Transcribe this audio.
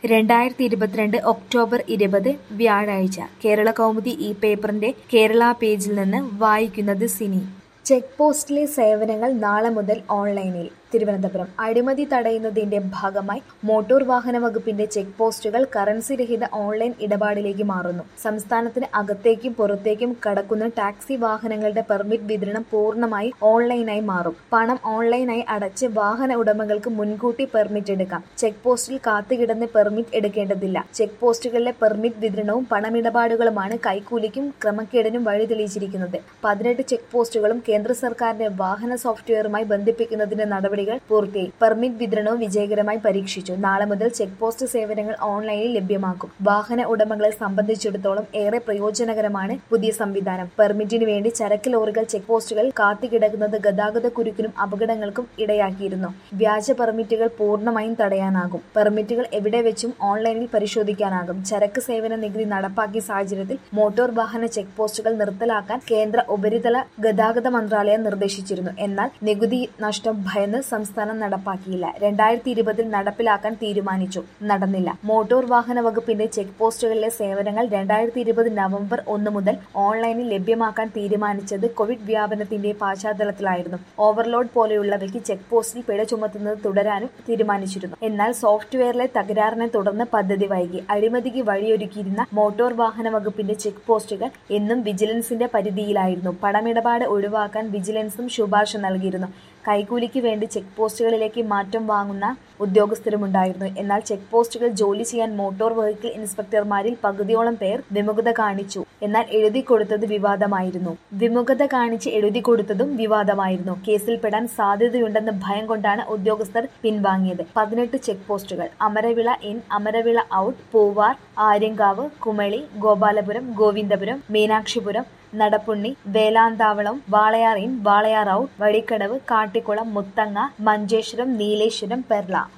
രണ്ടായിരത്തി ഇരുപത്തിരണ്ട് ഒക്ടോബർ ഇരുപത് വ്യാഴാഴ്ച കേരള കൗമുദി ഈ പേപ്പറിന്റെ കേരള പേജിൽ നിന്ന് വായിക്കുന്നത് സിനി ചെക്ക് പോസ്റ്റിലെ സേവനങ്ങൾ നാളെ മുതൽ ഓൺലൈനിൽ തിരുവനന്തപുരം അഴിമതി തടയുന്നതിന്റെ ഭാഗമായി മോട്ടോർ വാഹന വകുപ്പിന്റെ ചെക്ക് പോസ്റ്റുകൾ കറൻസി രഹിത ഓൺലൈൻ ഇടപാടിലേക്ക് മാറുന്നു സംസ്ഥാനത്തിന് അകത്തേക്കും പുറത്തേക്കും കടക്കുന്ന ടാക്സി വാഹനങ്ങളുടെ പെർമിറ്റ് വിതരണം പൂർണ്ണമായി ഓൺലൈനായി മാറും പണം ഓൺലൈനായി അടച്ച് വാഹന ഉടമകൾക്ക് മുൻകൂട്ടി പെർമിറ്റ് എടുക്കാം ചെക്ക് പോസ്റ്റിൽ കാത്തുകിടന്ന് പെർമിറ്റ് എടുക്കേണ്ടതില്ല ചെക്ക് പോസ്റ്റുകളിലെ പെർമിറ്റ് വിതരണവും പണമിടപാടുകളുമാണ് കൈക്കൂലിക്കും ക്രമക്കേടിനും വഴി തെളിയിച്ചിരിക്കുന്നത് പതിനെട്ട് ചെക്ക് പോസ്റ്റുകളും കേന്ദ്ര സർക്കാരിന്റെ വാഹന സോഫ്റ്റ്വെയറുമായി ബന്ധിപ്പിക്കുന്നതിന്റെ നടപടികൾ പൂർത്തിയായി പെർമിറ്റ് വിതരണവും വിജയകരമായി പരീക്ഷിച്ചു നാളെ മുതൽ ചെക്ക് പോസ്റ്റ് സേവനങ്ങൾ ഓൺലൈനിൽ ലഭ്യമാക്കും വാഹന ഉടമകളെ സംബന്ധിച്ചിടത്തോളം ഏറെ പ്രയോജനകരമാണ് പുതിയ സംവിധാനം പെർമിറ്റിന് വേണ്ടി ചരക്ക് ലോറികൾ ചെക്ക് പോസ്റ്റുകളിൽ കാത്തുകിടക്കുന്നത് ഗതാഗത കുരുക്കിനും അപകടങ്ങൾക്കും ഇടയാക്കിയിരുന്നു വ്യാജ പെർമിറ്റുകൾ പൂർണ്ണമായും തടയാനാകും പെർമിറ്റുകൾ എവിടെ വെച്ചും ഓൺലൈനിൽ പരിശോധിക്കാനാകും ചരക്ക് സേവന നികുതി നടപ്പാക്കിയ സാഹചര്യത്തിൽ മോട്ടോർ വാഹന ചെക്ക് പോസ്റ്റുകൾ നിർത്തലാക്കാൻ കേന്ദ്ര ഉപരിതല ഗതാഗത മന്ത്രാലയം നിർദ്ദേശിച്ചിരുന്നു എന്നാൽ നികുതി നഷ്ടം ഭയന്ന് സംസ്ഥാനം നടപ്പാക്കിയില്ല രണ്ടായിരത്തി ഇരുപതിൽ നടപ്പിലാക്കാൻ തീരുമാനിച്ചു നടന്നില്ല മോട്ടോർ വാഹന വകുപ്പിന്റെ ചെക്ക് പോസ്റ്റുകളിലെ സേവനങ്ങൾ രണ്ടായിരത്തി ഇരുപത് നവംബർ ഒന്ന് മുതൽ ഓൺലൈനിൽ ലഭ്യമാക്കാൻ തീരുമാനിച്ചത് കോവിഡ് വ്യാപനത്തിന്റെ പശ്ചാത്തലത്തിലായിരുന്നു ഓവർലോഡ് പോലെയുള്ളവയ്ക്ക് ചെക്ക് പോസ്റ്റിൽ പിഴ ചുമത്തുന്നത് തുടരാനും തീരുമാനിച്ചിരുന്നു എന്നാൽ സോഫ്റ്റ്വെയറിലെ തകരാറിനെ തുടർന്ന് പദ്ധതി വൈകി അഴിമതിക്ക് വഴിയൊരുക്കിയിരുന്ന മോട്ടോർ വാഹന വകുപ്പിന്റെ ചെക്ക് പോസ്റ്റുകൾ എന്നും വിജിലൻസിന്റെ പരിധിയിലായിരുന്നു പണമിടപാട് ഒഴിവാക്കാൻ വിജിലൻസും ശുപാർശ നൽകിയിരുന്നു കൈക്കൂലിക്ക് വേണ്ടി ചെക്ക് പോസ്റ്റുകളിലേക്ക് മാറ്റം വാങ്ങുന്ന ഉദ്യോഗസ്ഥരുമുണ്ടായിരുന്നു എന്നാൽ ചെക്ക് പോസ്റ്റുകൾ ജോലി ചെയ്യാൻ മോട്ടോർ വെഹിക്കിൾ ഇൻസ്പെക്ടർമാരിൽ പകുതിയോളം പേർ വിമുഖത കാണിച്ചു എന്നാൽ എഴുതി കൊടുത്തത് വിവാദമായിരുന്നു വിമുഖത കാണിച്ച് എഴുതി കൊടുത്തതും വിവാദമായിരുന്നു കേസിൽ പെടാൻ സാധ്യതയുണ്ടെന്ന ഭയം കൊണ്ടാണ് ഉദ്യോഗസ്ഥർ പിൻവാങ്ങിയത് പതിനെട്ട് ചെക്ക് പോസ്റ്റുകൾ Amaravila in Amaravila out Poovar Aryankavu Kumily Gopalapuram Govindapuram Meenakshipuram Nadappunni Velanthavalam Walayar in Walayar out Vazhikkadavu Kattikulam Muthanga Manjeshwaram Nileshwaram Perla